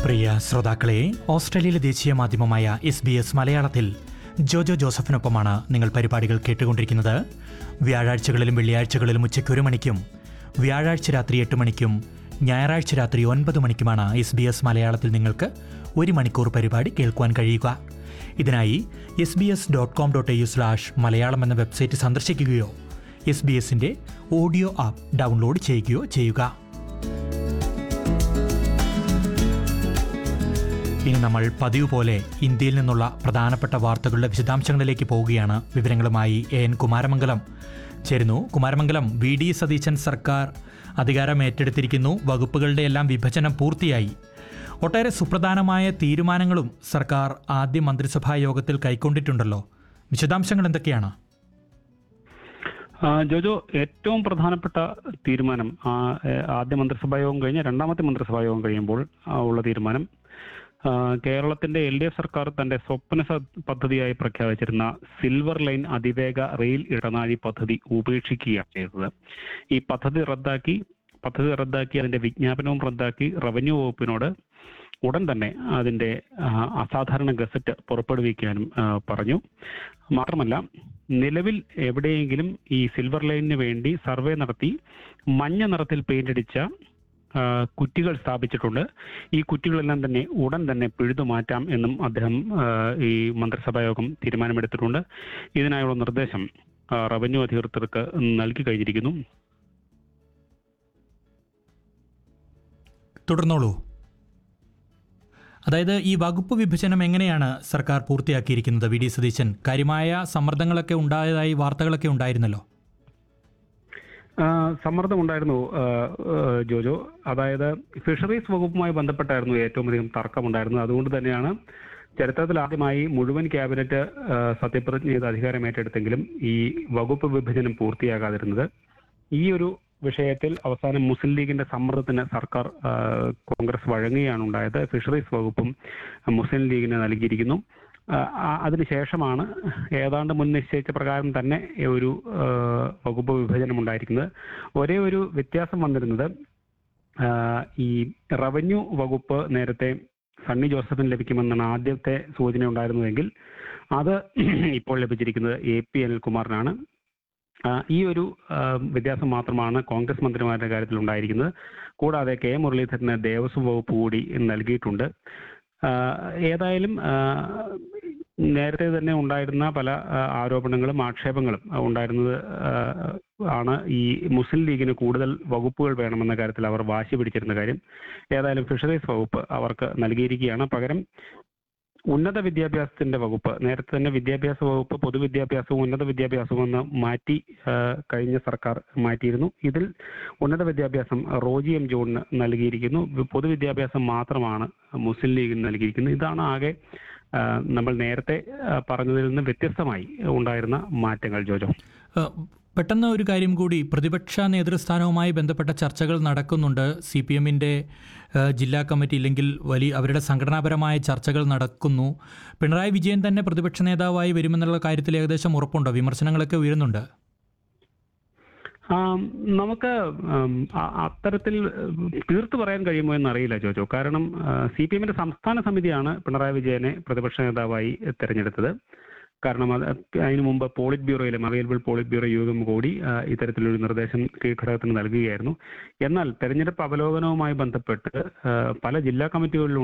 പ്രിയ ശ്രോതാക്കളെ ഓസ്ട്രേലിയയിലെ ദേശീയ മാധ്യമമായ എസ് ബി എസ് മലയാളത്തിൽ ജോജോ ജോസഫിനൊപ്പമാണ് നിങ്ങൾ പരിപാടികൾ കേട്ടുകൊണ്ടിരിക്കുന്നത് വ്യാഴാഴ്ചകളിലും വെള്ളിയാഴ്ചകളിലും ഉച്ചയ്ക്ക് ഒരു മണിക്കും വ്യാഴാഴ്ച രാത്രി എട്ട് മണിക്കും ഞായറാഴ്ച രാത്രി ഒൻപത് മണിക്കുമാണ് എസ് ബി എസ് മലയാളത്തിൽ നിങ്ങൾക്ക് ഒരു മണിക്കൂർ പരിപാടി കേൾക്കുവാൻ കഴിയുക ഇതിനായി S B S dot com dot A slash Malayalam എന്ന വെബ്സൈറ്റ് സന്ദർശിക്കുകയോ എസ് ബി എസിൻ്റെ ഓഡിയോ ആപ്പ് ഡൗൺലോഡ് ചെയ്യുകയോ ചെയ്യുക ഇനി നമ്മൾ പതിവ് പോലെ ഇന്ത്യയിൽ നിന്നുള്ള പ്രധാനപ്പെട്ട വാർത്തകളുടെ വിശദാംശങ്ങളിലേക്ക് പോവുകയാണ് വിവരങ്ങളുമായി എ എൻ കുമാരമംഗലം ചേരുന്നു കുമാരമംഗലം വി ഡി സതീശൻ സർക്കാർ അധികാരം ഏറ്റെടുത്തിരിക്കുന്നു വകുപ്പുകളുടെ എല്ലാം വിഭജനം പൂർത്തിയായി ഒട്ടേറെ സുപ്രധാനമായ തീരുമാനങ്ങളും സർക്കാർ ആദ്യ മന്ത്രിസഭാ യോഗത്തിൽ കൈക്കൊണ്ടിട്ടുണ്ടല്ലോ വിശദാംശങ്ങൾ എന്തൊക്കെയാണ് ആ, ജോജോ ഏറ്റവും പ്രധാനപ്പെട്ട തീരുമാനം ആ, ഏ, ആദ്യ മന്ത്രിസഭാ യോഗം കഴിഞ്ഞ് രണ്ടാമത്തെ മന്ത്രിസഭാ യോഗം കഴിയുമ്പോൾ ആ, ഉള്ള തീരുമാനം ആ, കേരളത്തിന്റെ എൽ ഡി എഫ് സർക്കാർ തന്റെ സ്വപ്ന സ- പദ്ധതിയായി പ്രഖ്യാപിച്ചിരുന്ന സിൽവർ ലൈൻ അതിവേഗ റെയിൽ ഇടനാഴി പദ്ധതി ഉപേക്ഷിക്കുകയാണ് ചെയ്തത് ഈ പദ്ധതി റദ്ദാക്കി പദ്ധതി റദ്ദാക്കി അതിന്റെ വിജ്ഞാപനവും റദ്ദാക്കി റവന്യൂ വകുപ്പിനോട് ഉടൻ തന്നെ അതിന്റെ ആ, അസാധാരണ ഗസറ്റ് പുറപ്പെടുവിക്കാനും ആ, പറഞ്ഞു മാത്രമല്ല നിലവിൽ എവിടെയെങ്കിലും ഈ സിൽവർ ലൈനിന് വേണ്ടി സർവേ നടത്തി മഞ്ഞ നിറത്തിൽ പെയിന്റ് അടിച്ച ആ, കുറ്റികൾ സ്ഥാപിച്ചിട്ടുണ്ട് ഈ കുറ്റികളെല്ലാം തന്നെ ഉടൻ തന്നെ പിഴുതു മാറ്റാം എന്നും അദ്ദേഹം ആ, ഈ മന്ത്രിസഭാ യോഗം തീരുമാനമെടുത്തിട്ടുണ്ട് ഇതിനായുള്ള നിർദ്ദേശം ആ, റവന്യൂ അധികൃതർക്ക് നൽകി കഴിഞ്ഞിരിക്കുന്നു തുടർന്നോളൂ അതായത് ഈ വകുപ്പ് വിഭജനം എങ്ങനെയാണ് സർക്കാർ പൂർത്തിയാക്കിയിരിക്കുന്നത് വി ഡി സതീശൻ കാര്യമായ സമ്മർദ്ദങ്ങളൊക്കെ ഉണ്ടായതായി വാർത്തകളൊക്കെ ഉണ്ടായിരുന്നല്ലോ ആ, സമ്മർദ്ദമുണ്ടായിരുന്നു ആ, ആ, ജോജോ അതായത് ഫിഷറീസ് വകുപ്പുമായി ബന്ധപ്പെട്ടായിരുന്നു ഏറ്റവും അധികം തർക്കമുണ്ടായിരുന്നത് അതുകൊണ്ട് തന്നെയാണ് ചരിത്രത്തിൽ ആദ്യമായി മുഴുവൻ ക്യാബിനറ്റ് ആ, സത്യപ്രതിജ്ഞ ചെയ്ത് അധികാരം ഏറ്റെടുത്തെങ്കിലും ഈ വകുപ്പ് വിഭജനം പൂർത്തിയാകാതിരുന്നത് ഈ ഒരു വിഷയത്തിൽ അവസാനം മുസ്ലിം ലീഗിന്റെ സമ്മർദ്ദത്തിന് സർക്കാർ ആ, കോൺഗ്രസ് വഴങ്ങുകയാണ് ഉണ്ടായത് ഫിഷറീസ് വകുപ്പും മുസ്ലിം ലീഗിന് നൽകിയിരിക്കുന്നു ആ, ആ- അതിനുശേഷമാണ് ഏതാണ്ട് മുൻ നിശ്ചയിച്ച പ്രകാരം തന്നെ ഒരു ആ, വകുപ്പ് വിഭജനം ഉണ്ടായിരിക്കുന്നത് ഒരേ ഒരു വ്യത്യാസം വന്നിരുന്നത് ആ, ഈ റവന്യൂ വകുപ്പ് നേരത്തെ സണ്ണി ജോസഫിന് ലഭിക്കുമെന്നാണ് ആദ്യത്തെ സൂചന ഉണ്ടായിരുന്നതെങ്കിൽ അത് ഇപ്പോൾ ലഭിച്ചിരിക്കുന്നത് എ പി അനിൽകുമാറിനാണ് ആ, ഈ ഒരു ആ, വ്യത്യാസം മാത്രമാണ് കോൺഗ്രസ് മന്ത്രിമാരുടെ കാര്യത്തിൽ ഉണ്ടായിരിക്കുന്നത് കൂടാതെ കെ മുരളീധരന് ദേവസ്വം വകുപ്പ് കൂടി നൽകിയിട്ടുണ്ട് ആ, ഏതായാലും ആ, നേരത്തെ തന്നെ ഉണ്ടായിരുന്ന പല ആ, ആരോപണങ്ങളും ആക്ഷേപങ്ങളും ഉണ്ടായിരുന്നത് ആ, ആണ് ഈ മുസ്ലിം ലീഗിന് കൂടുതൽ വകുപ്പുകൾ വേണമെന്ന കാര്യത്തിൽ അവർ വാശി പിടിച്ചിരുന്ന കാര്യം ഏതായാലും ഫിഷറീസ് വകുപ്പ് അവർക്ക് നൽകിയിരിക്കുകയാണ് പകരം ഉന്നത വിദ്യാഭ്യാസത്തിന്റെ വകുപ്പ് നേരത്തെ തന്നെ വിദ്യാഭ്യാസ വകുപ്പ് പൊതുവിദ്യാഭ്യാസവും ഉന്നത വിദ്യാഭ്യാസവും എന്ന് മാറ്റി ആ, കഴിഞ്ഞ സർക്കാർ മാറ്റിയിരുന്നു ഇതിൽ ഉന്നത വിദ്യാഭ്യാസം റോജി എം ജോണിന് നൽകിയിരിക്കുന്നു വി- പൊതുവിദ്യാഭ്യാസം മാത്രമാണ് മുസ്ലിം ലീഗിന് നൽകിയിരിക്കുന്നത് ഇതാണ് ആകെ ആ, നമ്മൾ നേരത്തെ ആ, പറഞ്ഞതിൽ നിന്ന് വ്യത്യസ്തമായി ഉണ്ടായിരുന്ന മാറ്റങ്ങൾ ജോജോ ഏഹ്, പെട്ടെന്ന് ഒരു കാര്യം കൂടി പ്രതിപക്ഷ നേതൃസ്ഥാനവുമായി ബന്ധപ്പെട്ട ചർച്ചകൾ നടക്കുന്നുണ്ട് സി പി എമ്മിൻ്റെ ജില്ലാ കമ്മിറ്റി ഇല്ലെങ്കിൽ വലിയ അവരുടെ സംഘടനാപരമായ ചർച്ചകൾ നടക്കുന്നു പിണറായി വിജയൻ തന്നെ പ്രതിപക്ഷ നേതാവായി വരുമെന്നുള്ള കാര്യത്തിൽ ഏകദേശം ഉറപ്പുണ്ടോ വിമർശനങ്ങളൊക്കെ ഉയരുന്നുണ്ട് ആം, നമുക്ക് ആം, അ- അത്തരത്തിൽ ഉം, തീർത്തു പറയാൻ കഴിയുമോ എന്നറിയില്ല ജോജോ കാരണം സി പി എമ്മിന്റെ സംസ്ഥാന സമിതിയാണ് പിണറായി വിജയനെ പ്രതിപക്ഷ നേതാവായി തെരഞ്ഞെടുത്തത് കാരണം അത് അതിനു മുമ്പ് പോളിറ്റ് ബ്യൂറോയിലും അവൈലബിൾ പോളിറ്റ് ബ്യൂറോ യോഗം കൂടി ആ, ഇത്തരത്തിലൊരു നിർദ്ദേശം കീഴ്ഘടകത്തിന് നൽകുകയായിരുന്നു എന്നാൽ തെരഞ്ഞെടുപ്പ് അവലോകനവുമായി ബന്ധപ്പെട്ട് ആ, പല ജില്ലാ കമ്മിറ്റികളിലും